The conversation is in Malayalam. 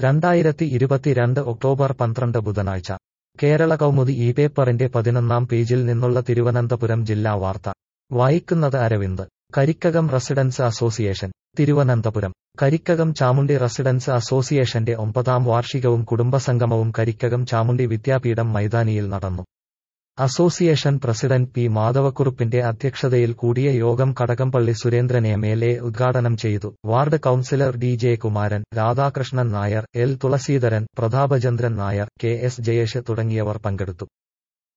രണ്ടായിരത്തി ഇരുപത്തിരണ്ട് ഒക്ടോബർ പന്ത്രണ്ട് ബുധനാഴ്ച കേരള കൗമുദി ഈ പേപ്പറിന്റെ പതിനൊന്നാം പേജിൽ നിന്നുള്ള തിരുവനന്തപുരം ജില്ലാ വാർത്ത വായിക്കുന്നത് Aravind Karikkakam residence association Thiruvananthapuram Karikkakam Chamundi residence അസോസിയേഷന്റെ ഒമ്പതാം വാർഷികവും കുടുംബസംഗമവും കരിക്കകം ചാമുണ്ടി വിദ്യാപീഠം മൈതാനിയിൽ നടന്നു അസോസിയേഷൻ പ്രസിഡന്റ് പി മാധവക്കുറുപ്പിന്റെ അധ്യക്ഷതയിൽ കൂടിയ യോഗം Kadakampally Surendran M L A ഉദ്ഘാടനം ചെയ്തു ward councillor D J Kumaran Radhakrishnan Nair L Thulaseedharan Prathapachandran Nair K S Jayesh തുടങ്ങിയവർ പങ്കെടുത്തു